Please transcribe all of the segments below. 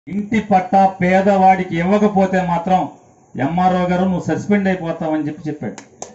ఇంటి పట్ట పేదవాడికి ఇవ్వకపోతే మాత్రం ఎంఆర్ఓ గారు నువ్వు సస్పెండ్ అయిపోతావని చెప్పి చెప్పాడు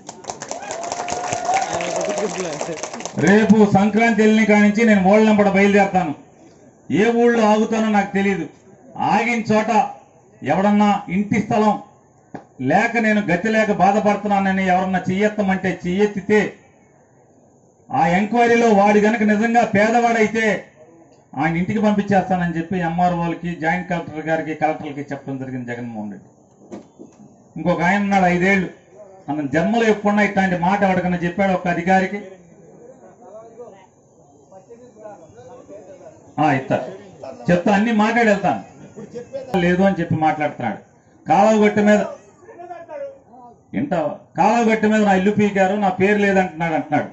రేపు సంక్రాంతి వెళ్ళిన కానించి నేను ఊళ్ళంపడ బయలుదేరతాను ఏ ఊళ్ళో ఆగుతానో నాకు తెలియదు ఆగిన చోట ఎవడన్నా ఇంటి స్థలం లేక నేను గతి లేక బాధపడుతున్నానని ఎవరన్నా చెయ్యెత్తమంటే చెయ్యెత్తితే ఆ ఎంక్వైరీలో వాడు గనక నిజంగా పేదవాడైతే ఆయన ఇంటికి పంపించేస్తానని చెప్పి ఎంఆర్ఓలకి జాయింట్ కలెక్టర్ గారికి కలెక్టర్లకి చెప్పడం జరిగింది జగన్మోహన్ రెడ్డి ఇంకొక ఆయన ఉన్నాడు ఐదేళ్లు అతను జన్మలో ఎప్పుడున్నా ఇట్లాంటి మాట ఎవరికన్నా చెప్పాడు ఒక అధికారికి ఆ, ఇస్తా చెప్తా అన్ని మాట్లాడి వెళ్తాను లేదు అని చెప్పి మాట్లాడుతున్నాడు కాలువ గట్టు మీద వింటావా కాలువ గట్టు మీద నా ఇల్లు పీకారు నా పేరు లేదంటున్నాడు అంటున్నాడు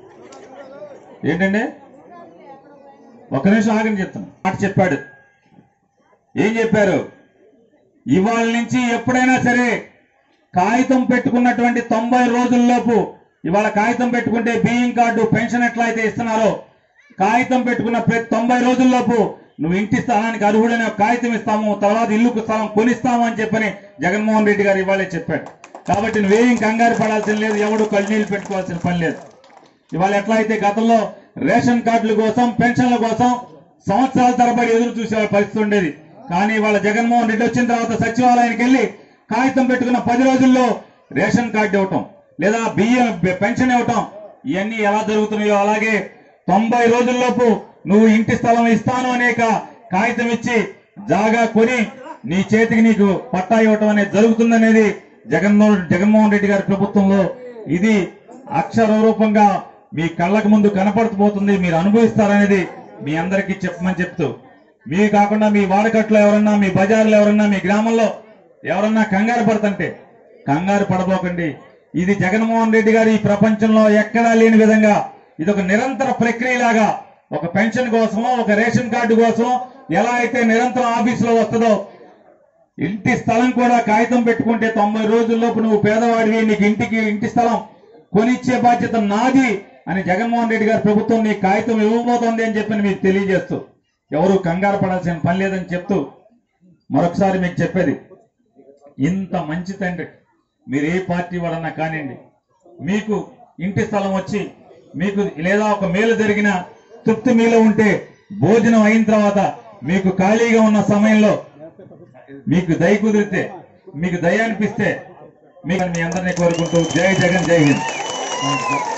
ఏంటండి ఒక నిమిషం ఆగని చెప్తాను మాట చెప్పాడు ఏం చెప్పారు ఇవాళ నుంచి ఎప్పుడైనా సరే కాగితం పెట్టుకున్నటువంటి తొంభై రోజుల్లోపు ఇవాళ కాగితం పెట్టుకుంటే బియ్యం కార్డు పెన్షన్ ఎట్లా అయితే ఇస్తున్నారో కాగితం పెట్టుకున్న ప్రతి తొంభై రోజుల్లోపు నువ్వు ఇంటి స్థలానికి అర్హుడని ఒక కాగితం ఇస్తాము తర్వాత ఇల్లుకు స్థలం కొనిస్తాము అని చెప్పని జగన్మోహన్ రెడ్డి గారు ఇవాళే చెప్పాడు కాబట్టి నువ్వేం కంగారు పడాల్సిన లేదు ఎవడు కళ్ళనీళ్ళు పెట్టుకోవాల్సిన పని లేదు ఇవాళ ఎట్లా అయితే గతంలో రేషన్ కార్డుల కోసం పెన్షన్ల కోసం సంవత్సరాల తరబడి ఎదురు చూసే పరిస్థితి ఉండేది కానీ ఇవాళ జగన్మోహన్ రెడ్డి వచ్చిన తర్వాత సచివాలయానికి వెళ్ళి కాగితం పెట్టుకున్న పది రోజుల్లో రేషన్ కార్డు ఇవ్వటం లేదా బియ్యం పెన్షన్ ఇవ్వటం ఇవన్నీ ఎలా జరుగుతున్నాయో అలాగే తొంభై రోజుల్లోపు నువ్వు ఇంటి స్థలం ఇస్తాను అనేక కాగితం ఇచ్చి జాగా కొని నీ చేతికి నీకు పట్టా ఇవ్వటం అనేది జరుగుతుందనేది జగన్మోహన్ జగన్మోహన్ రెడ్డి గారి ప్రభుత్వంలో ఇది అక్షర రూపంగా మీ కళ్ళకు ముందు కనపడుతుపోతుంది మీరు అనుభవిస్తారనేది మీ అందరికీ చెప్పమని చెప్తూ మీ కాకుండా మీ వాడకట్లో ఎవరన్నా మీ బజార్లో ఎవరన్నా మీ గ్రామంలో ఎవరన్నా కంగారు పడుతుంటే కంగారు పడబోకండి ఇది జగన్మోహన్ రెడ్డి గారు ఈ ప్రపంచంలో ఎక్కడా లేని విధంగా ఇది ఒక నిరంతర ప్రక్రియలాగా ఒక పెన్షన్ కోసమో ఒక రేషన్ కార్డు కోసం ఎలా అయితే నిరంతరం ఆఫీసులో వస్తుందో ఇంటి స్థలం కూడా కాగితం పెట్టుకుంటే తొంభై రోజుల్లోపు నువ్వు పేదవాడివి నీకు ఇంటికి ఇంటి స్థలం కొనిచ్చే బాధ్యత నాది అని జగన్మోహన్ రెడ్డి గారి ప్రభుత్వం నీ కాగితం ఇవ్వబోతోంది అని చెప్పి మీకు తెలియజేస్తూ ఎవరు కంగారు పడాల్సిన పని లేదని చెప్తూ మరొకసారి మీకు చెప్పేది ఇంత మంచి తండ్రి మీరు ఏ పార్టీ వాడన్నా కానివ్వండి మీకు ఇంటి స్థలం వచ్చి మీకు లేదా ఒక మేలు జరిగిన తృప్తి మీలో ఉంటే భోజనం అయిన తర్వాత మీకు ఖాళీగా ఉన్న సమయంలో మీకు దయ కుదిరితే మీకు దయ అనిపిస్తే మీకు మీ అందరినీ కోరుకుంటూ జై జగన్ జై హింద్